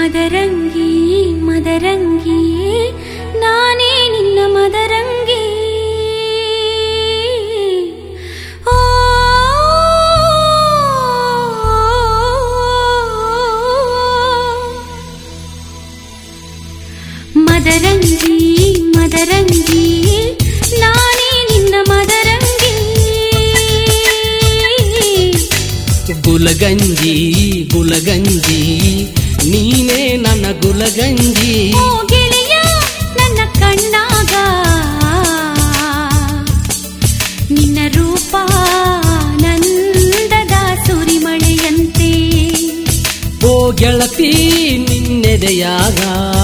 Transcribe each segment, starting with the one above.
ಮದರಂಗಿ ಮದರಂಗಿ ನಾನೇ ನಿನ್ನ ಮದರಂಗಿ ಓ ಮದರಂಗಿ ಮದರಂಗಿ ನಾನೇ ನಿನ್ನ ಮದರಂಗಿ ಗುಲಗಂಜಿ ಗುಲಗಂಜಿ ನೀನೇ ನನ್ನ ಗುಲಗಂಜಿ ಓ ಗೆಳೆಯ ನನ್ನ ಕಣ್ಣಾಗ ನಿನ್ನ ರೂಪ ನಂದದ ಸುರಿಮಳೆಯಂತೆ ಓ ಗೆಳತಿ ನಿನ್ನೆದೆಯಾಗ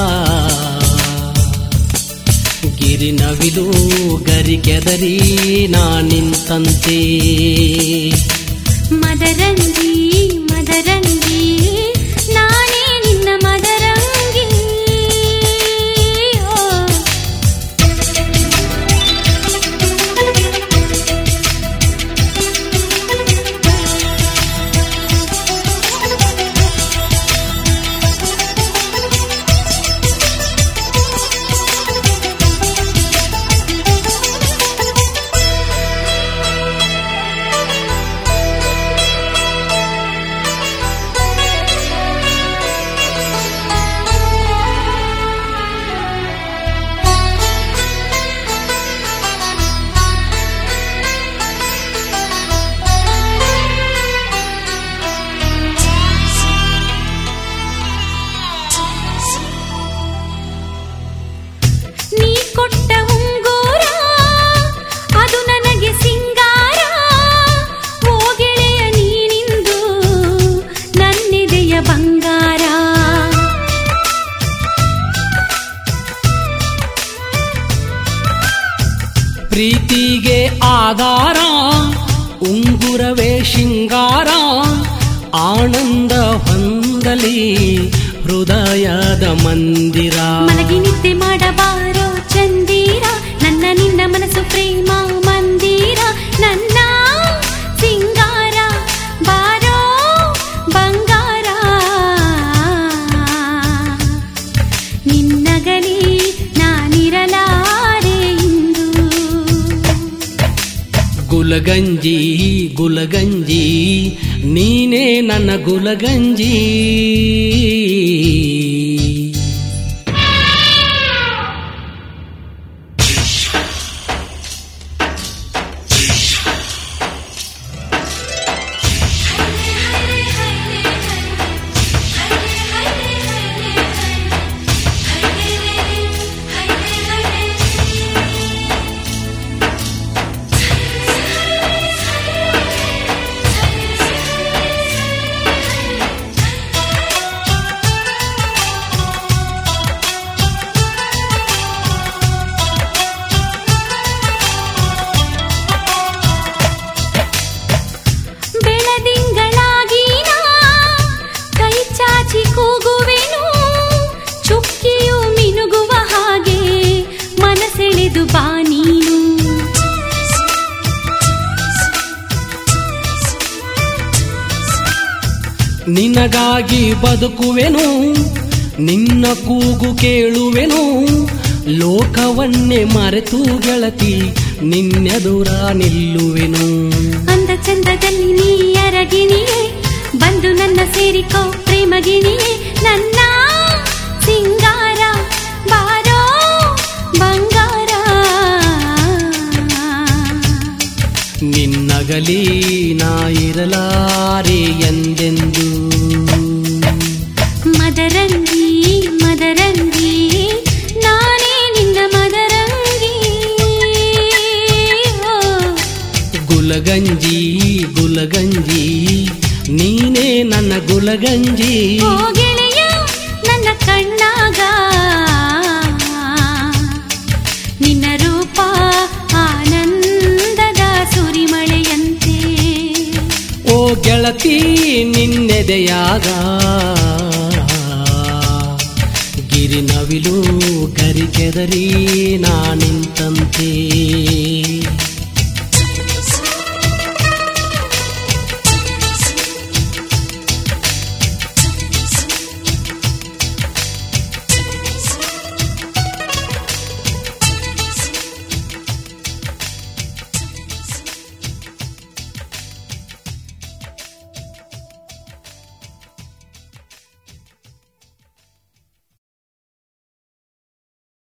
ಗಿರಿನವಿಲು ಗರಿಕೆದರಿ ನಾ ನಿಂತಂತೆ ಮದರಂಗಿ ಮದರಂಗಿ ನಾನೇ ನಿನ್ನ ಮದರಂಗಿ ಓ ನೀ ಕೊಟ್ಟ ಉಂಗೋರ ಅದು ನನಗೆ ಸಿಂಗಾರ ಓ ಗೆಳೆಯ ನೀನಿಂದು ನನ್ನೆದೆಯ ಬಂಗಾರ ಪ್ರೀತಿಗೆ ಆಧಾರ ಉಂಗುರವೇ ಶೃಂಗಾರ ಆನಂದ ಹೊಂದಲಿ ಹೃದಯದ ಮಂದಿರ ಮಲಗಿ ನಿದ್ದೆ ಮಾಡಬಾರೋ ಚಂದೀರ ನನ್ನ ನಿನ್ನ ಮನಸ್ಸು ಪ್ರೇಮ ಮಂದಿರ ನನ್ನ ಸಿಂಗಾರ ಬಾರೋ ಬಂಗಾರ ನಿನ್ನಗಲಿ ನಾನಿರಲಾರೆ ಇಂದು ಗುಲಗಂಜಿ ಗುಲಗಂಜಿ ನೀನೇ ನನ್ನ ಗುಲಗಂಜಿ ಬೆಳದಿಂಗಳಾಗಿ ನಾ ಕೈ ಚಾಚಿ ಕೂಗುವೆನು ಚುಕ್ಕಿಯು ಮಿನುಗುವ ಹಾಗೆ ಮನಸೆಳೆದು ಬಾ ನೀನು ನಿನಗಾಗಿ ಬದುಕುವೆನು ನಿನ್ನ ಕೂಗು ಕೇಳುವೆನು ಲೋಕವನ್ನೇ ಮರೆತು ಗೆಳತಿ ನಿನ್ನೆದುರ ನಿಲ್ಲುವೆನು ಅಂದ ಚಂದದಲ್ಲಿ ನೀ ಅರಗಿಣಿಯೇ ಬಂದು ನನ್ನ ಸೇರಿಕೋ ಪ್ರೇಮಗಿಣಿಯೇ ನನ್ನ ಸಿಂಗಾರ ಬಾರೋ ಬಂಗಾರ ನಿನ್ನಗಲಿ ನಾ ಇರಲಾರೆ ಎಂದೆಂದು ಮದರಂಗಿ ಮದರಂಗಿ ನಾನೇ ನಿನ್ನ ಮದರಂಗಿ ಓ ಗುಲಗಂಜಿ ಗುಲಗಂಜಿ ನೀನೇ ನನ್ನ ಗುಲಗಂಜಿ ಓ ಗೆಳೆಯ ನನ್ನ ಕಣ್ಣಾಗ ನಿನ್ನ ರೂಪ ಆನಂದದ ಸುರಿಮಳೆಯಂತೆ ಓ ಗೆಳತಿ ನಿನ್ನೆದೆಯಾಗ ಗಿರಿನವಿಲು ಗರಿಕೆದರಿ ನಾ ನಿಂತಂತೆ